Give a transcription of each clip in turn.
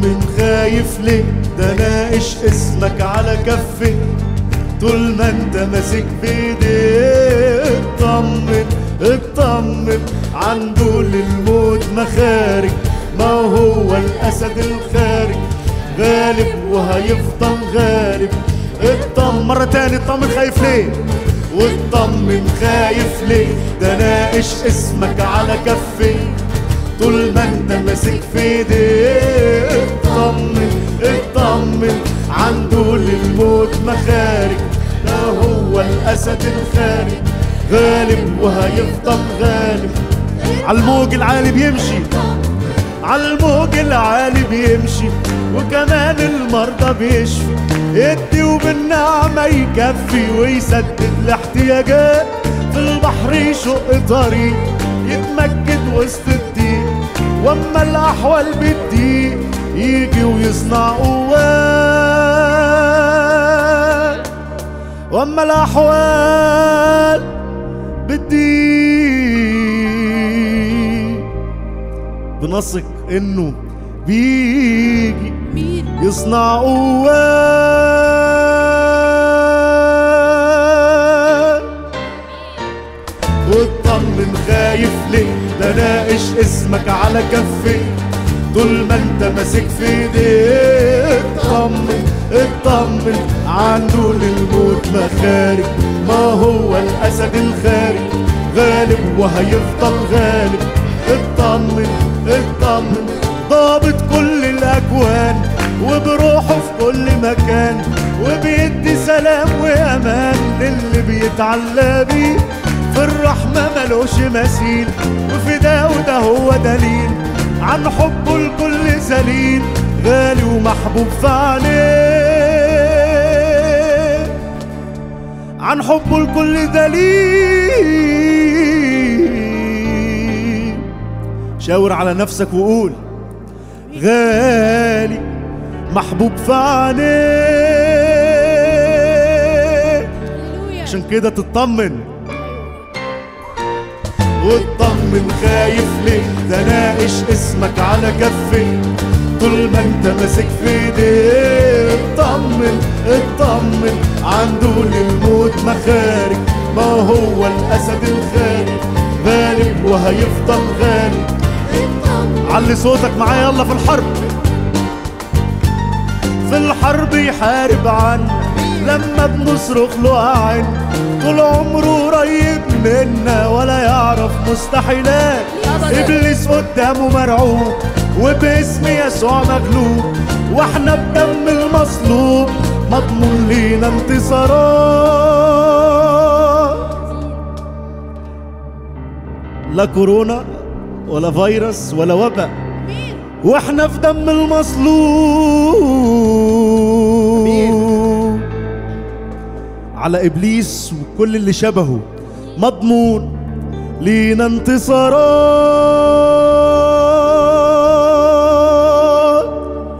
اطمن خايف ليه ده ناقش اسمك على كفي طول ما انت ماسك بايديك اطمن اطمن عنده للموت مخارج ما هو الاسد الخارج غالب وهيفضل غالب اطمن مرة تاني اطمن خايف ليه واطمن خايف ليه ده ناقش اسمك على كفي طول ما انت ماسك في ايديك اطمن اطمن عنده للموت مخارج ده هو الاسد الخارج غالب وهيفضل غالب عالموج العالي بيمشي عالموج العالي بيمشي وكمان المرضى بيشفي يدي وبالنعمة يكفي ويسدد الاحتياجات في البحر يشق طريق يتمجد وسط الضيق واما الاحوال بتضيق يجي ويصنع قوات واما الاحوال بتضيق بنثق انه بيجي مين يصنع قوات واطمن خايف ليه ده ناقش اسمك على كفي طول ما انت ماسك في ايديك اطمن اطمن عنده للموت مخارج ما هو الاسد الخارج غالب وهيفضل غالب اطمن اطمن ضابط كل الاكوان وبروحه في كل مكان وبيدي سلام وامان للي بيتعلى بيه في الرحمة ملوش مثيل وفي ده وده هو دليل عن حبه لكل ذليل غالي ومحبوب في عينيه عن حبه لكل دليل شاور على نفسك وقول غالي محبوب في عينيه هللويا عشان كده تطمن واطمن خايف ليه ده ناقش اسمك على كفي طول ما انت ماسك في ايديه اطمن اطمن عنده للموت مخارج ما هو الاسد الخارج غالب وهيفضل غالب علي صوتك معايا يلا في الحرب في الحرب يحارب عنا لما بنصرخ له عين طول عمره قريب منا ولا يعرف مستحيلات أبداً. ابليس قدامه مرعوب وباسم يسوع مغلوب واحنا بدم المصلوب مضمون لينا انتصارات لا كورونا ولا فيروس ولا وباء مين واحنا في دم المصلوب على ابليس وكل اللي شبهه مضمون لينا انتصارات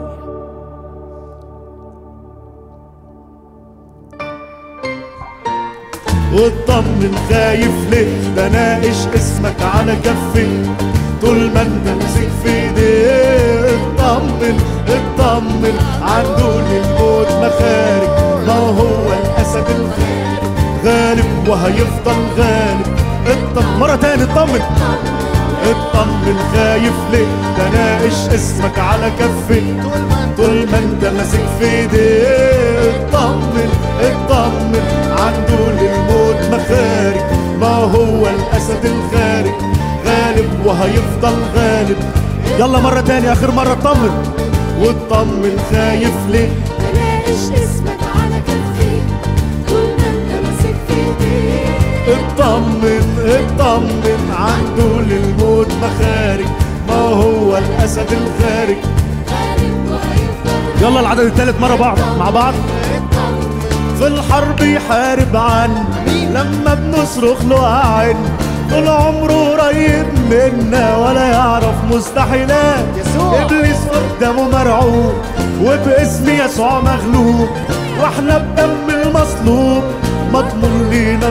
واطمن خايف ليه ده ناقش اسمك على كفي طول ما انت ماسك في ايديه اطمن اطمن عنده للموت مخارج ما هو الاسد الخارج غالب وهيفضل غالب اطمن مرة تاني اطمن اطمن خايف ليه ده ناقش اسمك على كفي طول ما انت ماسك في ايديه اطمن اطمن عنده للموت مخارج ما هو الاسد الخارج غالب وهيفضل غالب يلا مرة تاني اخر مرة اطمن واطمن خايف ليه بلاقيش اسمك على كفي طول ما انت ماسك في ايديك اطمن اطمن عنده للموت مخارج ما هو الاسد الخارج غالب وهيفضل يلا العدد الثالث مرة بعض مع بعض في الحرب يحارب عنا لما بنصرخ له عين طول عمره قريب منا ولا يعرف مستحيلات يسوع. ابليس قدامه مرعوب وباسم يسوع مغلوب واحنا بدم المصلوب مضمون لينا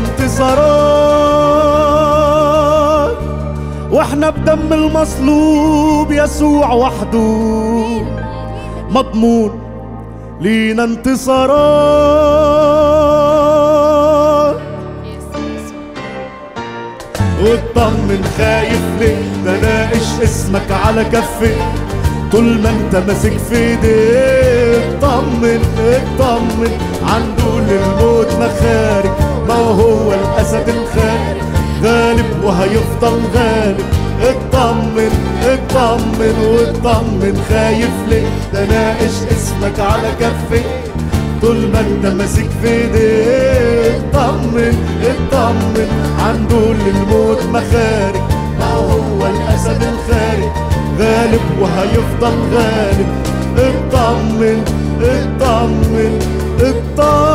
انتصارات واحنا بدم المصلوب يسوع وحده مضمون لينا انتصارات واطمن خايف ليه ده ناقش اسمك على كفي طول ما انت ماسك في ايديك اطمن اطمن عنده للموت مخارج ما هو الاسد الخارج غالب وهيفضل غالب اطمن اطمن واطمن خايف ليه ده ناقش اسمك على كفي طول ما انت ماسك في ايديك اطمن اطمن عنده للموت مخارج ما هو الاسد الخارج غالب وهيفضل غالب اطمن اطمن اطمن